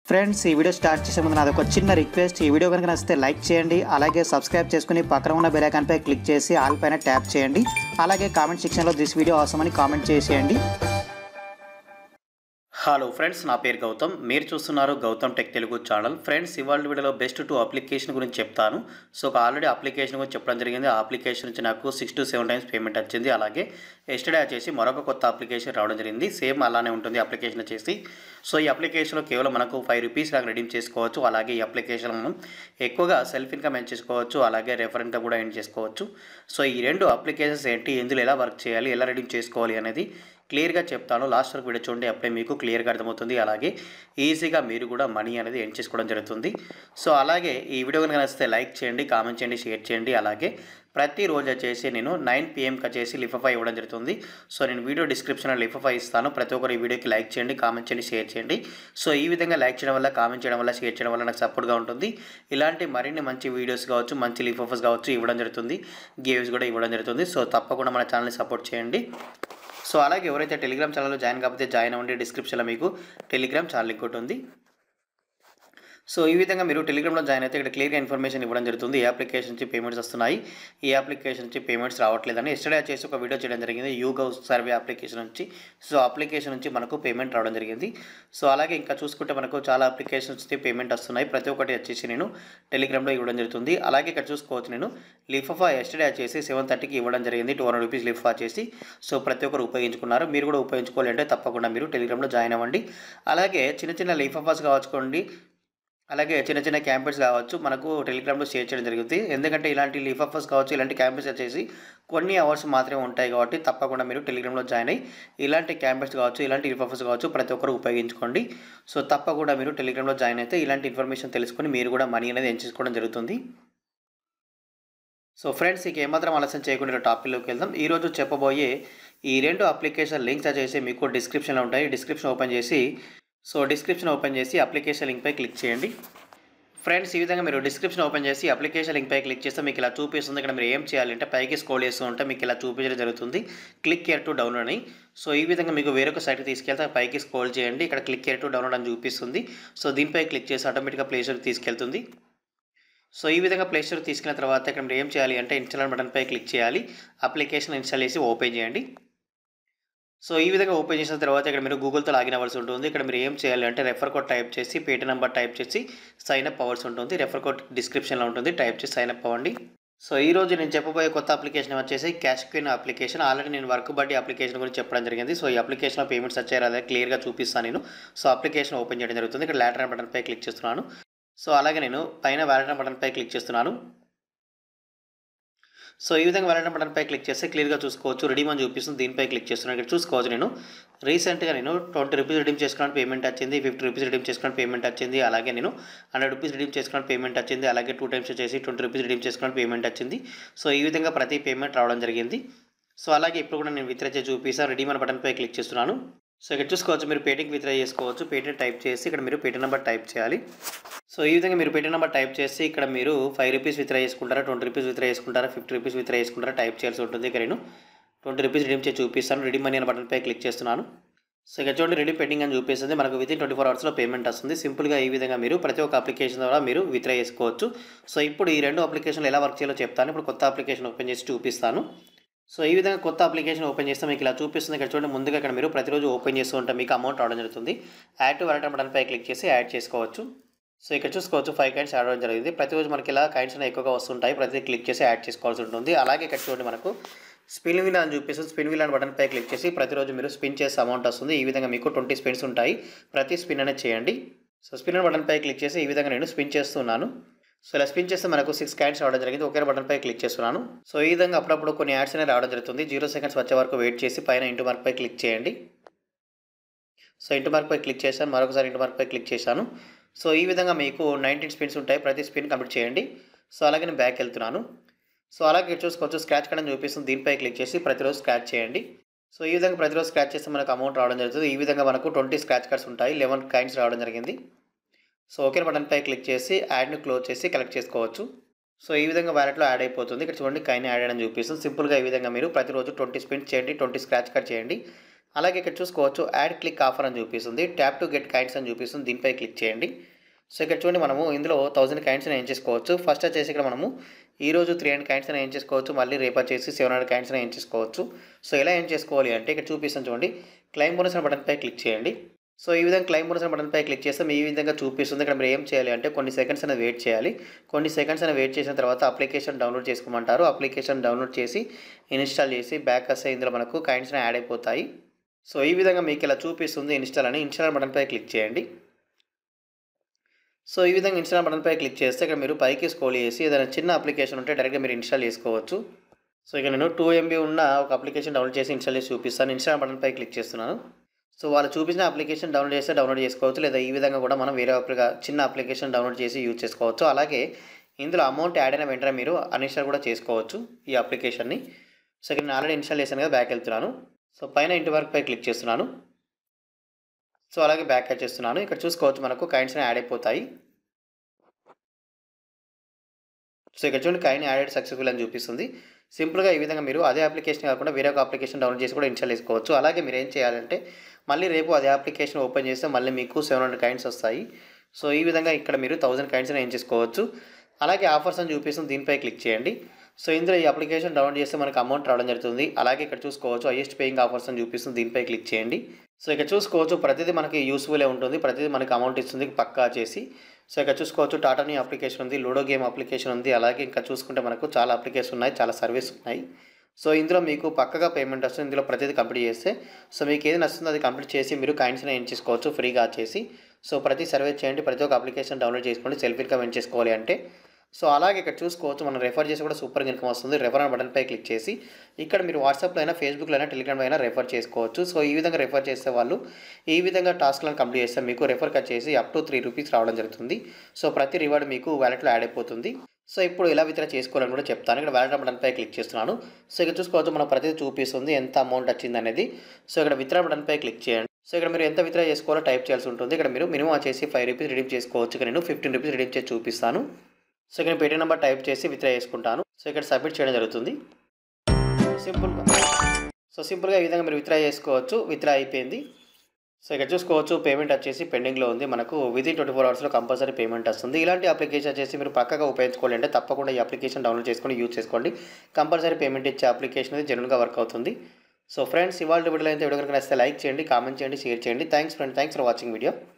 friends ఈ video start చేసే ముందు నాది ఒక చిన్న రిక్వెస్ట్ ఈ వీడియో కనుక నచ్చితే లైక్ చేయండి అలాగే సబ్స్క్రైబ్ చేసుకుని పక్కన ఉన్న బెల్ ఐకాన్పై క్లిక్ చేసి ఆల్ పైన ట్యాప్ చేయండి అలాగే కామెంట్ సెక్షన్లో దిస్ వీడియో అవసరం అని కామెంట్ చేసేయండి హలో ఫ్రెండ్స్ నా పేరు గౌతమ్ మీరు చూస్తున్నారు Gautam tech Telugu channel friends ఇవాళ వీడియోలో బెస్ట్ టూ అప్లికేషన్ గురించి చెప్తాను సో ఒక ఆల్రెడీ అప్లికేషన్ గురించి చెప్పడం జరిగింది ఆ అప్లికేషన్ నుంచి నాకు six to seven times payment వచ్చింది అలాగే ఎస్టర్డే వచ్చేసి మరొక కొత్త అప్లికేషన్ రావడం జరిగింది సేమ్ అలానే ఉంటుంది అప్లికేషన్ వచ్చేసి సో ఈ అప్లికేషన్లో కేవలం మనకు ఫైవ్ రూపీస్ లాగా రెడీమ్ చేసుకోవచ్చు అలాగే ఈ అప్లికేషన్ మనం ఎక్కువగా సెల్ఫ్ ఇన్కమ్ ఎన్ చేసుకోవచ్చు అలాగే రెఫర్ ఇన్కమ్ కూడా ఎన్ చేసుకోవచ్చు సో ఈ రెండు అప్లికేషన్స్ ఏంటి ఇందులో ఎలా వర్క్ చేయాలి ఎలా రెడీమ్ చేసుకోవాలి అనేది క్లియర్గా చెప్తాను లాస్ట్ వరకు వీడియో చూడండి అప్పుడే మీకు క్లియర్గా అర్థమవుతుంది అలాగే ఈజీగా మీరు కూడా మనీ అనేది ఎన్ చేసుకోవడం జరుగుతుంది సో అలాగే ఈ వీడియో కనుక నచ్చితే లైక్ చేయండి కామెంట్ చేయండి షేర్ చేయండి అలాగే ప్రతిరోజు వచ్చేసి నేను నైన్ పిఎంకి వచ్చేసి లిఫఫై ఇవ్వడం జరుగుతుంది సో నేను వీడియో డిస్క్రిప్షన్లో లిఫఫై ఇస్తాను ప్రతి ఒక్కరు ఈ వీడియోకి లైక్ చేయండి కామెంట్ చేయండి షేర్ చేయండి సో ఈ విధంగా లైక్ చేయడం వల్ల కామెంట్ చేయడం వల్ల షేర్ చేయడం వల్ల నాకు సపోర్ట్గా ఉంటుంది ఇలాంటి మరిన్ని మంచి వీడియోస్ కావచ్చు మంచి లిఫఫస్ కావచ్చు ఇవ్వడం జరుగుతుంది గేవ్స్ కూడా ఇవ్వడం జరుగుతుంది సో తప్పకుండా మన ఛానల్ని సపోర్ట్ చేయండి సో అలాగే ఎవరైతే టెలిగ్రామ్ ఛానల్లో జాయిన్ కాకపోతే జాయిన్ అవ్వండి డిస్క్రిప్షన్లో మీకు టెలిగ్రామ్ ఛానల్ లింక్ ఒకటి ఉంది సో ఈ విధంగా మీరు టెలిగ్రామ్లో జాయిన్ అయితే ఇక్కడ క్లియర్గా ఇన్ఫర్మేషన్ ఇవ్వడం జరుగుతుంది ఏ అప్లికేషన్ నుంచి పేమెంట్స్ వస్తున్నాయి ఈ అప్లికేషన్ నుంచి పేమెంట్స్ రావట్లేదని ఎస్టర్డే వచ్చేసి ఒక వీడియో చేయడం జరిగింది యూగవ్ సర్వే అప్లికేషన్ నుంచి సో అప్లికేషన్ నుంచి మనకు పేమెంట్ రావడం జరిగింది సో అలాగే ఇంకా చూసుకుంటే మనకు చాలా అప్లికేషన్స్ నుంచి పేమెంట్ వస్తున్నాయి ప్రతి ఒక్కటి వచ్చేసి నేను టెలిగ్రామ్లో ఇవ్వడం జరుగుతుంది అలాగే ఇక్కడ చూసుకోవచ్చు నేను లిఫాఫా ఎస్టర్డే వచ్చేసి సెవెన్ థర్టీకి ఇవ్వడం జరిగింది టూ హండ్రెడ్ రూపీస్ లిఫా చేసి సో ప్రతి ఒక్కరు ఉపయోగించుకున్నారు మీరు కూడా ఉపయోగించుకోవాలి అంటే తప్పకుండా మీరు టెలిగ్రామ్లో జాయిన్ అవ్వండి అలాగే చిన్న చిన్న లిఫాఫాస్ కావచ్చుకోండి అలాగే చిన్న చిన్న క్యాంపెయిన్స్ కావచ్చు మనకు టెలిగ్రామ్లో షేర్ చేయడం జరుగుతుంది ఎందుకంటే ఇలాంటి లీఫ్ కావచ్చు ఇలాంటి క్యాంపెయిన్స్ వచ్చేసి కొన్ని అవర్స్ మాత్రమే ఉంటాయి కాబట్టి తప్పకుండా మీరు టెలిగ్రామ్లో జాయిన్ అయ్యి ఇలాంటి క్యాంపెయిన్స్ కావచ్చు ఇలాంటి లీఫ్ కావచ్చు ప్రతి ఒక్కరు ఉపయోగించుకోండి సో తప్పకుండా మీరు టెలిగ్రామ్లో జాయిన్ అయితే ఇలాంటి ఇన్ఫర్మేషన్ తెలుసుకొని మీరు కూడా మనీ అనేది ఎంచుకోవడం జరుగుతుంది సో ఫ్రెండ్స్ ఇక ఏమాత్రం ఆలస్యం చేయకుండా టాపిక్లోకి వెళ్దాం ఈరోజు చెప్పబోయే ఈ రెండు అప్లికేషన్ లింక్స్ వచ్చేసి మీకు డిస్క్రిప్షన్లో ఉంటాయి డిస్క్రిప్షన్ ఓపెన్ చేసి సో డిస్క్రిప్షన్ ఓపెన్ చేసి అప్లికేషన్ లింక్పై క్లిక్ చేయండి ఫ్రెండ్స్ ఈ విధంగా మీరు డిస్క్రిప్షన్ ఓపెన్ చేసి అప్లికేషన్ లింక్పై క్లిక్ చేస్తే మీకు ఇలా చూపిస్తుంది ఇక్కడ మీరు ఏం చేయాలంటే పైకి స్క్రోల్ చేస్తూ ఉంటే మీకు ఇలా చూపించడం జరుగుతుంది క్లిక్ కేర్ టు డౌన్లోడ్ అని సో ఈ విధంగా మీకు వేరొక సైట్కి తీసుకెళ్తే పైకి స్క్రోల్ చేయండి ఇక్కడ క్లిక్ కేర్ టు డౌన్లోడ్ అని చూపిస్తుంది సో దీనిపై క్లిక్ చేసి ఆటోమేటిక్గా ప్లేస్టోర్కి తీసుకెళ్తుంది సో ఈ విధంగా ప్లేస్టోర్ తీసుకున్న తర్వాత ఇక్కడ మీరు ఏం చేయాలి అంటే ఇన్స్టాల్ బటన్పై క్లిక్ చేయాలి అప్లికేషన్ ఇన్స్టాల్ చేసి ఓపెన్ చేయండి సో ఈ విధంగా ఓపెన్ చేసిన తర్వాత ఇక్కడ మీరు గూగుల్తో లాగిన్ అవ్వాల్సి ఉంటుంది ఇక్కడ మీరు ఏం చేయాలి అంటే రెఫర్ కోడ్ టైప్ చేసి పేటీ నెంబర్ టైప్ చేసి సైన్ అప్ అవ్వాల్సి ఉంటుంది రెఫర్ కోడ్ డిస్క్రిప్షన్లో ఉంటుంది టైప్ చేసి సైన్ అప్ అవ్వండి సో ఈ రోజు నేను చెప్పబోయే కొత్త అప్లికేషన్ వచ్చేసి క్యాష్ క్విన్ అప్లికేషన్ ఆల్రెడీ నేను వర్క్ బడ్డీ అప్లికేషన్ గురించి చెప్పడం జరిగింది సో ఈ అప్లికేషన్లో పేమెంట్స్ వచ్చాయి అదే క్లియర్గా చూపిస్తాను నేను సో అప్లికేషన్ ఓపెన్ చేయడం జరుగుతుంది ఇక్కడ లాటర్ బటన్పై క్లిక్ చేస్తున్నాను సో అలాగే నేను పైన వ్యాలెట్ బటన్పై క్లిక్ చేస్తున్నాను సో ఈ విధంగా వ్యాలెట్ బటన్పై క్లిక్ చేస్తే క్లియర్గా చూసుకోవచ్చు రెడీమ్ అని చూపిస్తుంది దీనిపై క్లిక్ చేస్తున్నాను ఇక్కడ చూసుకోవచ్చు నేను రీసెంట్గా నేను ట్వంటీ రూపీస్ రిడీమ్ చేసుకున్నాను పేమెంట్ వచ్చింది ఫిఫ్టీ రూపీస్ రిడీమ్ చేసుకున్నాను పేమెంట్ వచ్చింది అలాగే నేను హండ్రెడ్ రూపీస్ రిడీమ్ చేసుకున్నాను పేమెంట్ వచ్చింది అలాగే టూ టైమ్స్ వచ్చేసి ట్వంటీ రూపీస్ రిడీమ్ చేసుకున్నాను పేమెంట్ వచ్చింది సో ఈ విధంగా ప్రతి పేమెంట్ రావడం జరిగింది సో అలాగే ఇప్పుడు కూడా నేను విత్డ్రా చేసి చూపిస్తాను రెడీమ్ అనే బటన్పై క్లిక్ చేస్తున్నాను సో ఇక్కడ చూసుకోవచ్చు మీరు పేటీకి విత్డ్రా చేసుకోవచ్చు పేటీ టైప్ చేసి ఇక్కడ మీరు పేటీ నెంబర్ టైప్ చేయాలి సో ఈ విధంగా మీరు పేటీ నెంబర్ టైప్ చేసి ఇక్కడ మీరు ఫైవ్ రూపీస్ విత్డ్రా చేసుకుంటారా ట్వంటీ రూపీస్ విత్డ్రా చేసుకుంటారా ఫిఫ్టీ రూపీస్ విత్డ్రా చేసుకుంటారా టైప్ చేయాల్సి ఉంటుంది ఇక్కడ నేను ట్వంటీ రూపీస్ రిడీమ్ చేసి చూపిస్తాను రెడీ మనీ అనే బటన్పై క్లిక్ చేస్తున్నాను సో ఇక్కడ చూడండి రెడీ పెండింగ్ అని చూపిస్తుంది మనకు విత్ ఇన్ ట్వంటీ ఫోర్ అవర్స్లో పేమెంట్ వస్తుంది సింపుల్గా ఈ విధంగా మీరు ప్రతి ఒక్క అప్లికేషన్ ద్వారా మీరు విత్డ్రా చేసుకోవచ్చు సో ఇప్పుడు ఈ రెండు అప్లికేషన్లు ఎలా వర్క్ చేయాలో చెప్తాను ఇప్పుడు కొత్త అప్లికేషన్ ఓపెన్ చేసి చూపిస్తాను సో ఈ విధంగా కొత్త అప్లికేషన్ ఓపెన్ చేస్తే మీకు ఇలా చూపిస్తుంది ఇక్కడ చూడండి ముందుగా ఇక్కడ మీరు ప్రతిరోజు ఓపెన్ చేస్తూ ఉంటే మీకు అమౌంట్ రావడం జరుగుతుంది యాడ్ టు వాలెట్ బటన్పై క్లిక్ చేసి యాడ్ చేసుకోవచ్చు సో ఇక్కడ చూసుకోవచ్చు ఫైవ్ కాయిన్స్ యాడ్ అవ్వడం జరిగింది ప్రతిరోజు మనకి ఇలా కాయిన్స్ అనేవి ఎక్కువగా వస్తుంటాయి ప్రతి క్లిక్ చేసి యాడ్ చేసుకోవాల్సి ఉంటుంది అలాగే ఇక్కడ చూడండి మనకు స్పిన్ వీల్ అని చూపిస్తుంది స్పిన్ వీల్ అని బటన్పై క్లిక్ చేసి ప్రతిరోజు మీరు స్పిన్ చేసే అమౌంట్ వస్తుంది ఈ విధంగా మీకు ట్వంటీ స్పిన్స్ ఉంటాయి ప్రతి స్పిన్ అనేది చేయండి సో స్పిన్ బటన్పై క్లిక్ చేసి ఈ విధంగా నేను స్పిన్ చేస్తున్నాను సో ఇలా స్పిన్ చేస్తే మనకు సిక్స్ క్యాన్స్ రావడం జరిగింది ఒకే బటన్పై క్లిక్ చేస్తున్నాను సో ఈ విధంగా అప్పుడప్పుడు కొన్ని యాడ్స్ అనేవి రావడం జరుగుతుంది జీరో సెకండ్స్ వచ్చే వరకు వెయిట్ చేసి పైన ఇంటి మార్క్పై క్లిక్ చేయండి సో ఇంటి మార్క్పై క్లిక్ చేశాను మరొకసారి ఇంటి మార్క్పై క్లిక్ చేశాను సో ఈ విధంగా మీకు నైన్టీన్ స్పిన్స్ ఉంటాయి ప్రతి స్పిన్ కంప్లీట్ చేయండి సో అలాగే నేను బ్యాక్ వెళ్తున్నాను సో అలాగే చూసుకోవచ్చు స్క్రాచ్ కార్డ్ అని చూపిస్తుంది దీనిపై క్లిక్ చేసి ప్రతిరోజు స్క్రాచ్ చేయండి సో ఈ విధంగా ప్రతిరోజు స్క్రాచ్ చేస్తే మనకు అమౌంట్ రావడం జరుగుతుంది ఈ విధంగా మనకు ట్వంటీ స్క్రాచ్ కార్డ్స్ ఉంటాయి లెవెన్ కాయిన్స్ రావడం జరిగింది సో ఓకే బటన్పై క్లిక్ చేసి యాడ్ని క్లోజ్ చేసి కలెక్ట్ చేసుకోవచ్చు సో ఈ విధంగా వ్యాలెట్లో యాడ్ అయిపోతుంది ఇక్కడ చూడండి కైన్ యాడ్ అని చూపిస్తుంది సింపుల్గా ఈ విధంగా మీరు ప్రతిరోజు ట్వంటీ స్పిన్స్ చేయండి ట్వంటీ స్క్రాచ్ కార్డ్ చేయండి అలాగే ఇక్కడ చూసుకోవచ్చు యాడ్ క్లిక్ ఆఫర్ అని చూపిస్తుంది ట్యాప్ టు గెట్ కైండ్స్ అని చూపిస్తుంది దీనిపై క్లిక్ చేయండి సో ఇక్కడ చూడండి మనము ఇందులో థౌసండ్ కైండ్స్ ఏం చేసుకోవచ్చు ఫస్ట్ వచ్చేసి ఇక్కడ మనము ఈ రోజు త్రీ హండ్రెడ్ కైండ్స్ ఏం చేసుకోవచ్చు మళ్ళీ రేపు వచ్చేసి సెవెన్ హండ్రెడ్ కైండ్స్ ఏం చేసుకోవచ్చు సో ఎలా ఏం చేసుకోవాలి అంటే ఇక్కడ చూపిస్తాను చూడండి క్లైమ్ బోనస్ అనే బటన్పై క్లిక్ చేయండి సో ఈ విధంగా క్లైమ్ బోనస్ అనే బటన్పై క్లిక్ చేస్తే మీ ఈ విధంగా చూపిస్తుంది ఇక్కడ మీరు ఏం చేయాలి అంటే కొన్ని సెకండ్స్ అనేది వెయిట్ చేయాలి కొన్ని సెకండ్స్ అనేది వెయిట్ చేసిన తర్వాత అప్లికేషన్ డౌన్లోడ్ చేసుకోమంటారు అప్లికేషన్ డౌన్లోడ్ చేసి ఇన్స్టాల్ చేసి బ్యాక్ వస్తే ఇందులో మనకు కైండ్స్ యాడ్ అయిపోతాయి సో ఈ విధంగా మీకు ఇలా చూపిస్తుంది ఇన్స్టాల్ అని ఇన్స్టాల్ బటన్పై క్లిక్ చేయండి సో ఈ విధంగా ఇన్స్టాల్ బటన్పై క్లిక్ చేస్తే ఇక్కడ మీరు పైకి స్క్రోల్ చేసి ఏదైనా చిన్న అప్లికేషన్ ఉంటే డైరెక్ట్గా మీరు ఇన్స్టాల్ చేసుకోవచ్చు సో ఇక నేను టూ ఎంబీ ఉన్న ఒక అప్లికేషన్ డౌన్లోడ్ చేసి ఇన్స్టాల్ చేసి చూపిస్తాను ఇన్స్టాల్ బటన్పై క్లిక్ చేస్తున్నాను సో వాళ్ళు చూపించిన అప్లికేషన్ డౌన్లోడ్ చేస్తే డౌన్లోడ్ చేసుకోవచ్చు లేదా ఈ విధంగా కూడా మనం వేరే అప్లికా చిన్న అప్లికేషన్ డౌన్లోడ్ చేసి యూజ్ చేసుకోవచ్చు అలాగే ఇందులో అమౌంట్ యాడ్ అయిన వెంటనే మీరు అన్ఇన్స్టాల్ కూడా చేసుకోవచ్చు ఈ అప్లికేషన్ని సో ఇక్కడ నేను ఆల్రెడీ ఇన్స్టాల్ చేశాను కదా బ్యాక్ వెళ్తున్నాను సో పైన ఇంటి వరకు పై క్లిక్ చేస్తున్నాను సో అలాగే బ్యాక్ యాడ్ చేస్తున్నాను ఇక్కడ చూసుకోవచ్చు మనకు కైండ్స్ యాడ్ అయిపోతాయి సో ఇక్కడ చూడండి కైన్ యాడెడ్ సక్సెస్ఫుల్ అని చూపిస్తుంది సింపుల్గా ఈ విధంగా మీరు అదే అప్లికేషన్ కాకుండా వేరే ఒక అప్లికేషన్ డౌన్లోడ్ చేసి కూడా ఇన్స్టాల్ చేసుకోవచ్చు అలాగే మీరు ఏం చేయాలంటే మళ్ళీ రేపు అదే అప్లికేషన్ ఓపెన్ చేస్తే మళ్ళీ మీకు సెవెన్ హండ్రెడ్ కైండ్స్ వస్తాయి సో ఈ విధంగా ఇక్కడ మీరు థౌసండ్ కైండ్స్ ఏం చేసుకోవచ్చు అలాగే ఆఫర్స్ అని చూపిస్తుంది దీనిపై క్లిక్ చేయండి సో ఇందులో ఈ అప్లికేషన్ డౌన్లోడ్ చేస్తే మనకు అమౌంట్ రావడం జరుగుతుంది అలాగే ఇక్కడ చూసుకోవచ్చు హైయెస్ట్ పేయింగ్ ఆఫర్స్ అని చూపిస్తుంది దీనిపై క్లిక్ చేయండి సో ఇక్కడ చూసుకోవచ్చు ప్రతిదీ మనకి యూస్ఫుల్ ఉంటుంది ప్రతిదీ మనకి అమౌంట్ ఇస్తుంది పక్కా చేసి సో ఇక్కడ చూసుకోవచ్చు టాటా నీ అప్లికేషన్ ఉంది లూడో గేమ్ అప్లికేషన్ ఉంది అలాగే ఇంకా చూసుకుంటే మనకు చాలా అప్లికేషన్ ఉన్నాయి చాలా సర్వీస్ ఉన్నాయి సో ఇందులో మీకు పక్కగా పేమెంట్ వస్తుంది ఇందులో ప్రతిదీ కంప్లీట్ చేస్తే సో మీకు ఏది నచ్చిందో అది కంప్లీట్ చేసి మీరు కాయిన్స్ని ఏం చేసుకోవచ్చు ఫ్రీగా చేసి సో ప్రతి సర్వీస్ చేయండి ప్రతి ఒక్క అప్లికేషన్ డౌన్లోడ్ చేసుకోండి సెల్ఫ్ ఇన్కమ్ ఏం చేసుకోవాలి అంటే సో అలాగే ఇక్కడ చూసుకోవచ్చు మనం రెఫర్ చేసి కూడా సూపర్ ఇన్కమ్ వస్తుంది రెఫర్ అనే బటన్పై క్లిక్ చేసి ఇక్కడ మీరు వాట్సాప్లో అయినా ఫేస్బుక్లో అయినా టెలిగ్రామ్లో అయినా రెఫర్ చేసుకోవచ్చు సో ఈ విధంగా రెఫర్ చేసే వాళ్ళు ఈ విధంగా టాస్క్లను కంప్లీట్ చేస్తే మీకు రెఫర్ కట్ చేసి అప్ టు త్రీ రూపీస్ రావడం జరుగుతుంది సో ప్రతి రివార్డ్ మీకు వ్యాలెట్లో యాడ్ అయిపోతుంది సో ఇప్పుడు ఎలా విత్డ్రా చేసుకోవాలని కూడా చెప్తాను ఇక్కడ వ్యాలెట్ బటన్పై క్లిక్ చేస్తున్నాను సో ఇక్కడ చూసుకోవచ్చు మనం ప్రతిదీ చూపిస్తుంది ఎంత అమౌంట్ వచ్చింది అనేది సో ఇక్కడ విత్డ్రా బటన్పై క్లిక్ చేయండి సో ఇక్కడ మీరు ఎంత విత్డ్రా చేసుకోవాలో టైప్ చేయాల్సి ఉంటుంది ఇక్కడ మీరు మినిమం వచ్చేసి ఫైవ్ రూపీస్ రిడీమ్ చేసుకోవచ్చు ఇక్కడ నేను ఫిఫ్టీన్ రూపీస్ రిడీమ్ చేసి చూపిస్తాను సో ఇక్కడ పేటీఎం నెంబర్ టైప్ చేసి విత్డ్రా చేసుకుంటాను సో ఇక్కడ సబ్మిట్ చేయడం జరుగుతుంది సింపుల్గా సో సింపుల్గా ఈ విధంగా మీరు విత్డ్రా చేసుకోవచ్చు విత్డ్రా అయిపోయింది సో ఇక్కడ చూసుకోవచ్చు పేమెంట్ వచ్చేసి పెండింగ్లో ఉంది మనకు విదిన్ ట్వంటీ ఫోర్ అవర్స్లో కంపల్సరీ పేమెంట్ వస్తుంది ఇలాంటి అప్లికేషన్ వచ్చేసి మీరు పక్కగా ఉపయోగించుకోవాలి అంటే తప్పకుండా ఈ అప్లికేషన్ డౌన్లోడ్ చేసుకొని యూజ్ చేసుకోండి కంపల్సరీ పేమెంట్ ఇచ్చే అప్లికేషన్ అది జెన్యున్గా వర్క్ అవుతుంది సో ఫ్రెండ్స్ ఇవాళ వీడియోలో అయితే వీడియో కనుక నచ్చితే లైక్ చేయండి కామెంట్ చేయండి షేర్ చేయండి thanks friend thanks for watching video